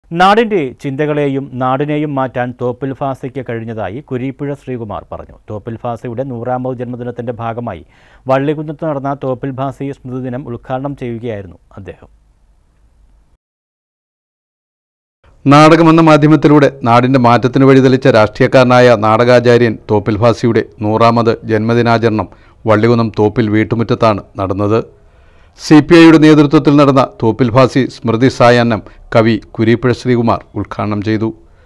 നാടിന്റെ ചിന്തകളെയും നാടിനെയും മാറ്റാൻ തോപ്പിൽ ഫാസയ്ക്ക് കഴിഞ്ഞതായി കുരീപ്പുഴ ശ്രീകുമാർ പറഞ്ഞു തോപ്പിൽ ഫാസയുടെ നൂറാമത് ജന്മദിനത്തിന്റെ ഭാഗമായി വള്ളികുന്നത്ത് നടന്ന തോപ്പിൽ ഫാസി സ്മൃതിദിനം ഉദ്ഘാടനം ചെയ്യുകയായിരുന്നു അദ്ദേഹം നാടകമെന്ന മാധ്യമത്തിലൂടെ നാടിന്റെ മാറ്റത്തിന് വഴിതെളിച്ച രാഷ്ട്രീയക്കാരനായ നാടകാചാര്യൻ തോപ്പിൽ ഭാസിയുടെ നൂറാമത് ജന്മദിനാചരണം വള്ളികുന്നം തോപ്പിൽ വീട്ടുമുറ്റത്താണ് നടന്നത് സി പി ഐയുടെ നേതൃത്വത്തിൽ നടന്ന തോപ്പിൽ ഭാസി സ്മൃതി സായാഹ്നം കവി കുരീപ്പുഴ ശ്രീകുമാർ ഉദ്ഘാടനം ചെയ്തു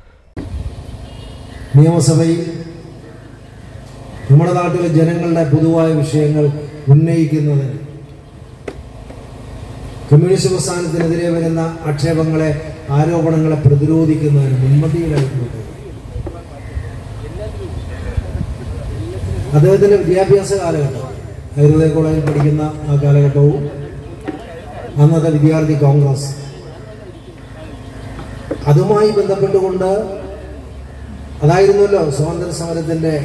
നിയമസഭയിൽ നമ്മുടെ നാട്ടിലെ ജനങ്ങളുടെ പൊതുവായ വിഷയങ്ങൾ ഉന്നയിക്കുന്നതിന് കമ്മ്യൂണിസ്റ്റ് പ്രസ്ഥാനത്തിനെതിരെ വരുന്ന ആക്ഷേപങ്ങളെ ആരോപണങ്ങളെ പ്രതിരോധിക്കുന്നതിന് മുൻപന്തിയിലായിട്ടുണ്ട് അദ്ദേഹത്തിന്റെ വിദ്യാഭ്യാസ കാലഘട്ടം ആയുർവേദ കോളേജിൽ പഠിക്കുന്ന ആ കാലഘട്ടവും അന്നത്തെ വിദ്യാർത്ഥി കോൺഗ്രസ് അതുമായി ബന്ധപ്പെട്ടുകൊണ്ട് അതായിരുന്നല്ലോ സ്വാതന്ത്ര്യ സമരത്തിന്റെ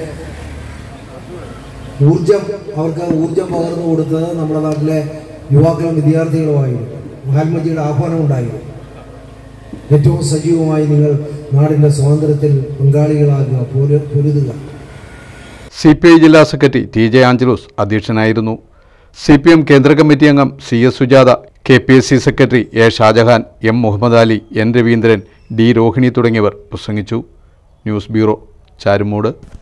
ഊർജം അവർക്ക് ഊർജം പകർന്നു കൊടുത്തത് നമ്മുടെ നാട്ടിലെ യുവാക്കളും വിദ്യാർത്ഥികളുമായിരുന്നു മഹാത്മജിയുടെ ആഹ്വാനം ഉണ്ടായിരുന്നു ഏറ്റവും സജീവമായി നിങ്ങൾ നാടിന്റെ സ്വാതന്ത്ര്യത്തിൽ പങ്കാളികളാകുക പൊരു- പൊരുതുക സി പി ഐ ജില്ലാ സെക്രട്ടറി ടി ജെ ആഞ്ചലോസ് അധ്യക്ഷനായിരുന്നു സി പി എം കേന്ദ്ര കമ്മിറ്റി അംഗം C S Sujatha K P S C secretary A Shajahan M Muhammad Ali N Raveendran D Rohini തുടങ്ങിയവർ പ്രസംഗിച്ചു ന്യൂസ് ബ്യൂറോ ചാരുമൂട്